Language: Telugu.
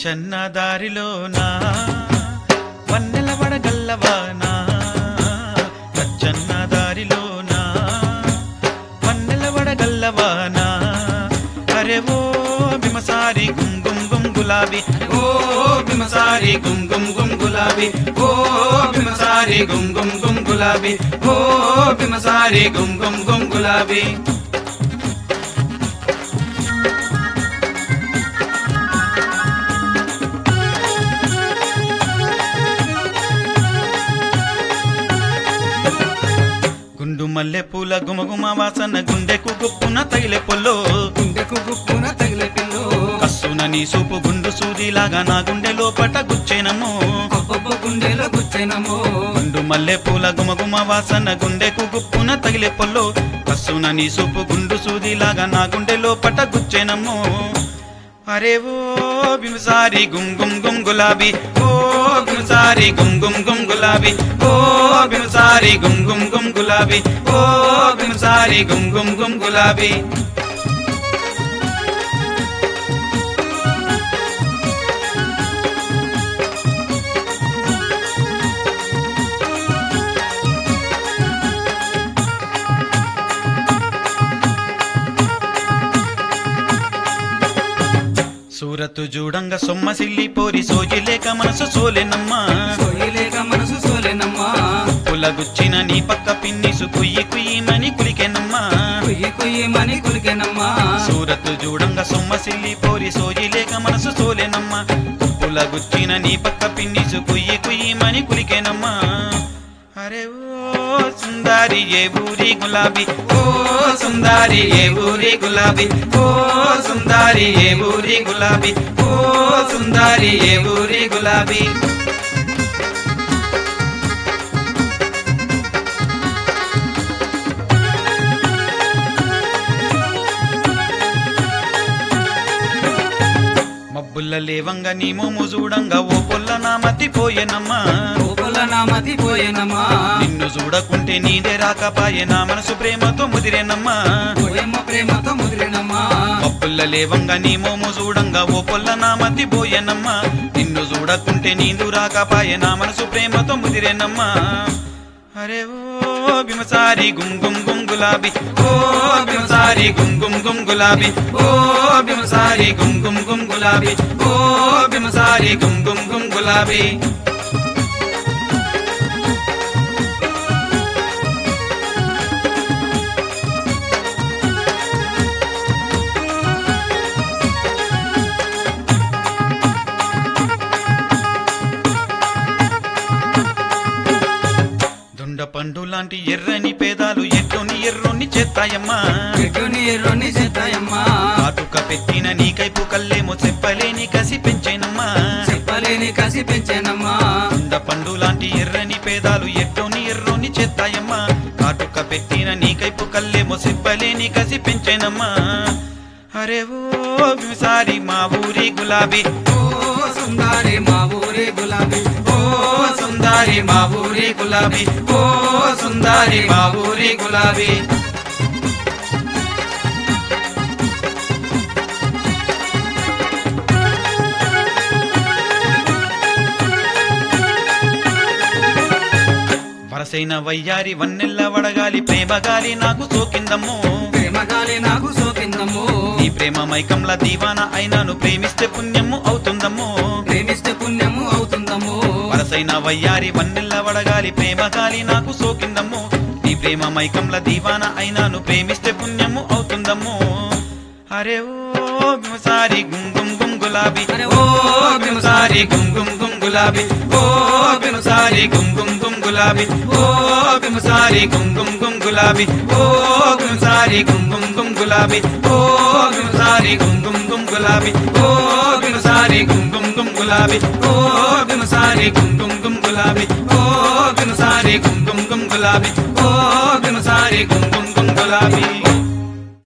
రచ్చన్న దారిలోనా వన్నెల వడగల్లవానా రచ్చన్న దారిలోనా వన్నెల వడగల్లవానా అరే ఓ బిమసారి గుం గుం గుం గులాబీ ఓ బిమసారి గుం గుం గుం గులాబీ ఓ బిమసారి గుం గుం గుం గులాబీ ఓ బిమసారి గుం గుం గుం గులాబీ గుండు మల్లె పూల గుమగుమ వాసన గుండెకు గుప్పున తగిలే పొల్లో గుండెకు గుప్పున తగిలే పిల్లు కస్సున నీ సూపు గుండు సూదిలాగా నా గుండె లోపట గుచ్చేనమ్మో ఒక్కొక్క గుండెలో గుచ్చెనమో గుండు మల్లె పూల గుమగుమ వాసన గుండెకు గుప్పున తగిలే పొల్లో కస్సున నీ సూపు గుండు సూదిలాగా నా గుండె లోపట గుచ్చేనమ్మో అరే ఓ బిమసారి గుం గుం గుం గులాబీ ఓ బిమసారి గుం గుం గుం గులాబీ ఓ బిమసారి గుం గుం గుం గులాబీ ఓ బిమసారి గుం గుం గుం గులాబీ సూరతు చూడంగ సొమ్మ సిల్లి పోరి సోజి లేక మనసు సోలెనమ్మా సోయలేక మనసు సోలేనమ్మా పులగుచ్చిన నీ పక్క పిన్నిసు కుయ్యి కుయ్యిమని కులికెనమ్మా కుయ్యి కుయ్యి మని కులికెనమ్మా సూరతు చూడంగ సొమ్మ సిల్లి పోరి సోజి లేక మనసు సోలెనమ్మా పులగుచ్చిన నీ పక్క పిన్నిసు కుయ్యి కుయ్యిమని కులికెనమ్మా అరే ఓ సుందారి ఏ ఊరి గులాబీ ఓ సుందారి ఏ ఊరి గులాబీ ఓ సుందారి ఏ ఊరి గులాబీ ఓ సుందారి ఏ ఊరి గులాబీ మబ్బుల్ల లేవంగా నీ మోము చూడంగా ఓ పొల్ల నా మతిపోయెనమ్మా లోపల నా మతి పోయేనమ్మా నిన్ను చూడకుంటే నీదే రాకపాయే నా మనసు ప్రేమతో ముదిరేనమ్మా పోయమ్మ ప్రేమతో ముదిరినమ్మా మబ్బుల్ల లేవంగా నీ మోము చూడంగా ఓ పొల్ల నా మతిపోయెనమ్మా నిన్ను చూడకుంటే నీదు రాకపాయే నా మనసు ప్రేమతో ముదిరేనమ్మా అరే ఓ బిమసారి గుం గుం గుం గులాబీ ఓ బిమసారి గుం గుం గుం గులాబీ ఓ బిమసారి గుం గుం గుం గులాబీ ఓ బిమసారి గుం గుం గుం గులాబీ దొండ పండు లాంటి ఎర్రని పేదాలు ఎట్టుని ఎర్రొని చేస్తాయమ్మా ఎటుని ఎర్రని చేతాయమ్మా కాటుక పెట్టిన నీ కైపు కల్లేమో చెప్పలేని కసి పెంచేనమ్మా చెప్పలేని కసి పెంచానమ్మా దొండ పండు లాంటి ఎర్రని పేదాలు ఎట్టుని ఎర్రొని చేస్తాయమ్మా కాటుక పెట్టిన నీ కైపు కల్లేమో చెప్పలేని కసి పెంచేనమ్మా అరే ఓ బిమసారి మా ఊరి గులాబీ ఓ సుందారి మా ఊరి గులాబీ ఓ సుందారి మా ఊరి గులాబీ ఓ సుందారి మా ఊరి గులాబీ వరసైన వయ్యారి వన్నెల్ల వడగాలి ప్రేమ గాలి నాకు సోకిందమ్మో ప్రేమ గాలి నాకు సోకిందమ్మో నీ ప్రేమ మైకంల దీవాన అయినాను ప్రేమిస్తే పుణ్యము అవుతుందమ్మో ప్రేమిస్తే పుణ్యము అవుతుందమ్మో వరసైన వయ్యారి వన్నెల్ల వడగాలి ప్రేమ గాలి నాకు సోకిందమ్మో నీ ప్రేమ మైకంల దీవాన అయినాను ప్రేమిస్తే పుణ్యము అవుతుందమ్మో అరే ఓ బిమసారి గుం గుం గుం గులాబీ అరే ఓ బిమసారి గుం గుం గుం గులాబీ ఓ బిమసారి గుం గుం గుం గులాబీ ఓ బిమసారి గుం గుం గుం గులాబీ ఓ బిమసారి గుం గుం గుం గులాబీ ఓ బిమసారి గుం గుం గుం గులాబీ ఓ బిమసారి గుం గుం గుం గులాబీ ఓ బిమసారి గుం గుం గుం గులాబీ ఓ బిమసారి గుం గుం గుం గులాబీ ఓ బిమసారి గుం గుం గుం గులాబీ